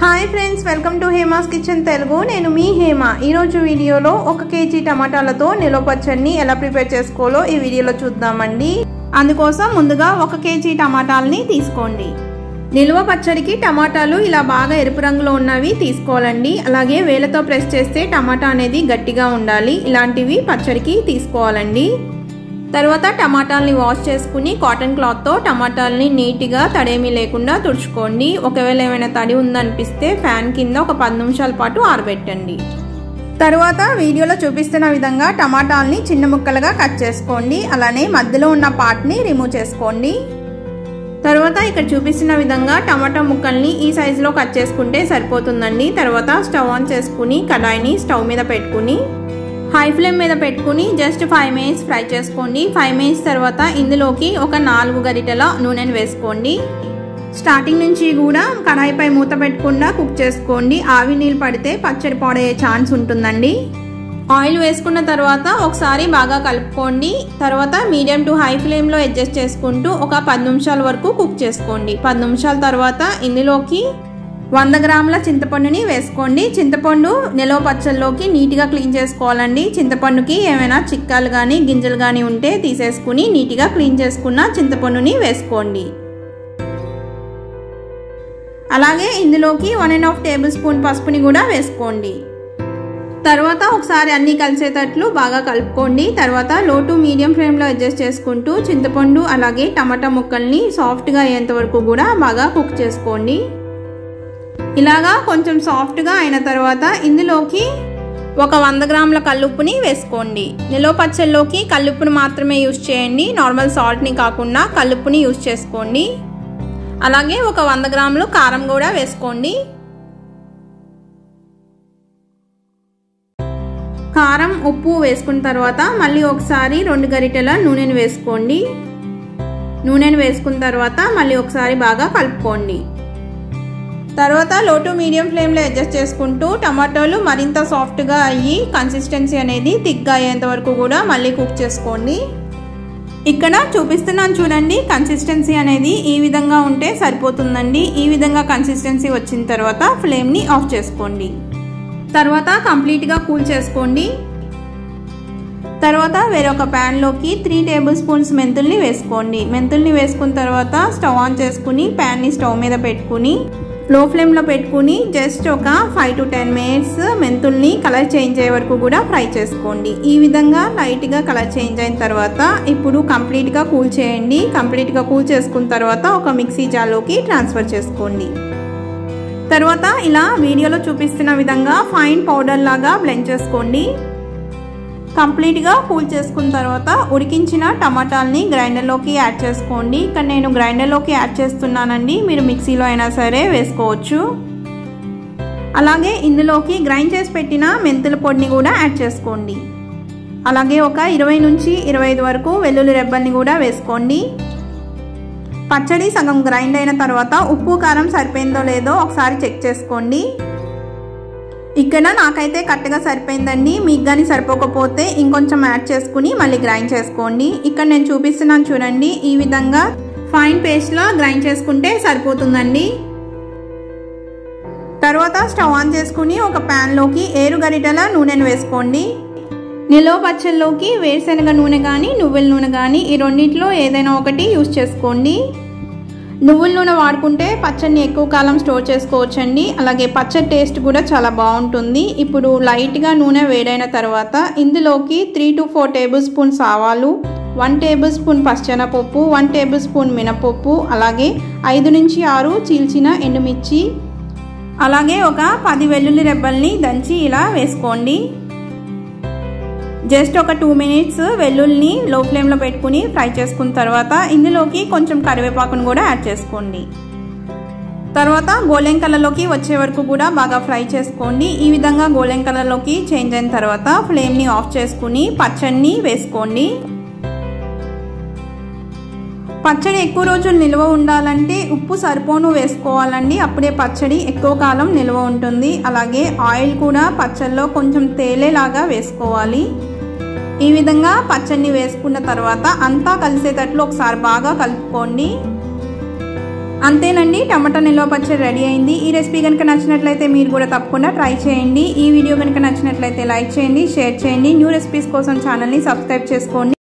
hi friends welcome to Hema's kitchen Telugu నేను మీ హేమ ఈరోజు వీడియోలో ఒక కేజీ టమాటాలతో నిల్వ పచ్చడిని ఎలా ప్రిపేర్ చేసుకోవాలో ఈ వీడియోలో చూద్దామండి అందుకోసం ముందుగా ఒక కేజీ టమాటాలని తీసుకోండి నిల్వ పచ్చడికి టమాటాలు ఇలా బాగా ఎరుపు రంగులో ఉన్నవి తీసుకోవాలండి అలాగే వేలతో ప్రెస్ చేస్తే టమాటా అనేది గట్టిగా ఉండాలి ఇలాంటివి పచ్చడికి తీసుకోవాలండి తర్వాత టమాటాలని వాష్ చేసుకుని కాటన్ క్లాత్తో టమాటాలని నీట్గా తడేమీ లేకుండా తుడుచుకోండి ఒకవేళ ఏమైనా తడి ఉందనిపిస్తే ఫ్యాన్ కింద ఒక పది నిమిషాల పాటు ఆరబెట్టండి తర్వాత వీడియోలో చూపిస్తున్న విధంగా టమాటాలని చిన్న ముక్కలుగా కట్ చేసుకోండి అలానే మధ్యలో ఉన్న పార్ట్ని రిమూవ్ చేసుకోండి తర్వాత ఇక్కడ చూపిస్తున్న విధంగా టమాటా ముక్కల్ని ఈ సైజులో కట్ చేసుకుంటే సరిపోతుందండి తర్వాత స్టవ్ ఆన్ చేసుకుని కడాయిని స్టవ్ మీద పెట్టుకుని హై ఫ్లేమ్ మీద పెట్టుకుని జస్ట్ ఫైవ్ మినిట్స్ ఫ్రై చేసుకోండి ఫైవ్ మినిట్స్ తర్వాత ఇందులోకి ఒక నాలుగు గరిటెల నూనెను వేసుకోండి స్టార్టింగ్ నుంచి కూడా కడాయిపై మూత పెట్టకుండా కుక్ చేసుకోండి ఆవి నీళ్ళు పడితే పచ్చడి పాడయ్యే ఛాన్స్ ఉంటుందండి ఆయిల్ వేసుకున్న తర్వాత ఒకసారి బాగా కలుపుకోండి తర్వాత మీడియం టు హై ఫ్లేమ్లో అడ్జస్ట్ చేసుకుంటూ ఒక పది నిమిషాల వరకు కుక్ చేసుకోండి పది నిమిషాల తర్వాత ఇందులోకి వంద గ్రాముల చింతపండుని వేసుకోండి చింతపండు నిలవ పచ్చల్లోకి నీట్గా క్లీన్ చేసుకోవాలండి చింతపండుకి ఏమైనా చిక్కాలు కానీ గింజలు కానీ ఉంటే తీసేసుకుని నీట్గా క్లీన్ చేసుకున్న చింతపండుని వేసుకోండి అలాగే ఇందులోకి one and half tablespoon పసుపుని కూడా వేసుకోండి తర్వాత ఒకసారి అన్నీ కలిసేటట్లు బాగా కలుపుకోండి తర్వాత లో టు మీడియం ఫ్లేమ్లో అడ్జస్ట్ చేసుకుంటూ చింతపండు అలాగే టమాటా ముక్కల్ని సాఫ్ట్గా అయ్యేంత వరకు కూడా బాగా కుక్ చేసుకోండి ఇలాగా కొంచెం సాఫ్ట్గా అయిన తర్వాత ఇందులోకి ఒక వంద గ్రాముల కల్లుప్పుని వేసుకోండి నిలవ పచ్చళ్ళలోకి కల్లుప్పుని మాత్రమే యూజ్ చేయండి నార్మల్ సాల్ట్ని కాకుండా కల్లుప్పుని యూజ్ చేసుకోండి అలాగే ఒక వంద గ్రాములు కారం కూడా వేసుకోండి కారం ఉప్పు వేసుకున్న తర్వాత మళ్ళీ ఒకసారి రెండు గరిటెల నూనెను వేసుకోండి నూనెను వేసుకున్న తర్వాత మళ్ళీ ఒకసారి బాగా కలుపుకోండి తర్వాత లో టు మీడియం ఫ్లేమ్లో అడ్జస్ట్ చేసుకుంటూ టమాటోలు మరింత సాఫ్ట్గా అయ్యి కన్సిస్టెన్సీ అనేది థిక్గా అయ్యేంత వరకు కూడా మళ్ళీ కుక్ చేసుకోండి ఇక్కడ చూపిస్తున్నాను చూడండి కన్సిస్టెన్సీ అనేది ఈ విధంగా ఉంటే సరిపోతుందండి ఈ విధంగా కన్సిస్టెన్సీ వచ్చిన తర్వాత ఫ్లేమ్ని ఆఫ్ చేసుకోండి తర్వాత కంప్లీట్గా కూల్ చేసుకోండి తర్వాత వేరొక ప్యాన్లోకి త్రీ టేబుల్ స్పూన్స్ మెంతుల్ని వేసుకోండి మెంతుల్ని వేసుకున్న తర్వాత స్టవ్ ఆన్ చేసుకుని ప్యాన్ని స్టవ్ మీద పెట్టుకుని లో ఫ్లేమ్లో పెట్టుకుని జస్ట్ ఒక ఫైవ్ టు టెన్ మినిట్స్ మెంతుల్ని కలర్ చేంజ్ అయ్యే వరకు కూడా ఫ్రై చేసుకోండి ఈ విధంగా లైట్గా కలర్ చేంజ్ అయిన తర్వాత ఇప్పుడు కంప్లీట్గా కూల్ చేయండి కంప్లీట్గా కూల్ చేసుకున్న తర్వాత ఒక మిక్సీ జార్లోకి ట్రాన్స్ఫర్ చేసుకోండి తర్వాత ఇలా వీడియోలో చూపిస్తున్న విధంగా ఫైన్ పౌడర్ లాగా బ్లెండ్ చేసుకోండి కంప్లీట్గా కూల్ చేసుకున్న తర్వాత ఉడికించిన టమాటాలని గ్రైండర్లోకి యాడ్ చేసుకోండి ఇక్కడ నేను గ్రైండర్లోకి యాడ్ చేస్తున్నానండి మీరు మిక్సీలో అయినా సరే వేసుకోవచ్చు అలాగే ఇందులోకి గ్రైండ్ చేసి పెట్టిన మెంతుల పొడిని కూడా యాడ్ చేసుకోండి అలాగే ఒక ఇరవై నుంచి ఇరవై ఐదు వరకు వెల్లుల్లి రెబ్బల్ని కూడా వేసుకోండి పచ్చడి సగం గ్రైండ్ అయిన తర్వాత ఉప్పు కారం సరిపోయిందో లేదో ఒకసారి చెక్ చేసుకోండి ఇక్కడ నాకైతే కరెక్ట్గా సరిపోయిందండి మీకు కానీ సరిపోకపోతే ఇంకొంచెం యాడ్ చేసుకుని మళ్ళీ గ్రైండ్ చేసుకోండి ఇక్కడ నేను చూపిస్తున్నాను చూడండి ఈ విధంగా ఫైన్ పేస్ట్లా గ్రైండ్ చేసుకుంటే సరిపోతుందండి తర్వాత స్టవ్ ఆన్ చేసుకుని ఒక ప్యాన్లోకి ఏరు గరిటెల నూనెను వేసుకోండి నిలవ పచ్చళ్ళలోకి వేరుశనగ నూనె కానీ నువ్వుల నూనె కానీ ఈ రెండింటిలో ఏదైనా ఒకటి యూస్ చేసుకోండి నువ్వుల నూనె వాడుకుంటే పచ్చడిని ఎక్కువ కాలం స్టోర్ చేసుకోవచ్చండి అలాగే పచ్చడి టేస్ట్ కూడా చాలా బాగుంటుంది ఇప్పుడు లైట్గా నూనె వేడైన తర్వాత ఇందులోకి three to four tablespoons ఆవాలు వన్ టేబుల్ స్పూన్ పచ్చనపప్పు వన్ టేబుల్ స్పూన్ మినపప్పు అలాగే ఐదు నుంచి ఆరు చీల్చిన ఎండుమిర్చి అలాగే ఒక పది వెల్లుల్లి రెబ్బల్ని దంచి ఇలా వేసుకోండి జస్ట్ ఒక టూ మినిట్స్ వెల్లుల్ని లో ఫ్లేమ్లో పెట్టుకుని ఫ్రై చేసుకున్న తర్వాత ఇందులోకి కొంచెం కరివేపాకును కూడా యాడ్ చేసుకోండి తర్వాత గోల్డెన్ కలర్లోకి వచ్చే వరకు కూడా బాగా ఫ్రై చేసుకోండి ఈ విధంగా గోల్డెన్ కలర్లోకి చేంజ్ అయిన తర్వాత ఫ్లేమ్ని ఆఫ్ చేసుకుని పచ్చడిని వేసుకోండి పచ్చడి ఎక్కువ రోజులు నిల్వ ఉండాలంటే ఉప్పు సరిపోను వేసుకోవాలండి అప్పుడే పచ్చడి ఎక్కువ కాలం నిల్వ ఉంటుంది అలాగే ఆయిల్ కూడా పచ్చడిలో కొంచెం తేలేలాగా వేసుకోవాలి ఈ విధంగా పచ్చడిని వేసుకున్న తర్వాత అంతా కలిసేటట్లు ఒకసారి బాగా కలుపుకోండి అంతేనండి టమాటా నిల్వ పచ్చడి రెడీ అయింది ఈ రెసిపీ కనుక నచ్చినట్లయితే మీరు కూడా తప్పకుండా ట్రై చేయండి ఈ వీడియో కనుక నచ్చినట్లయితే లైక్ చేయండి షేర్ చేయండి న్యూ రెసిపీస్ కోసం ఛానల్ని సబ్స్క్రైబ్ చేసుకోండి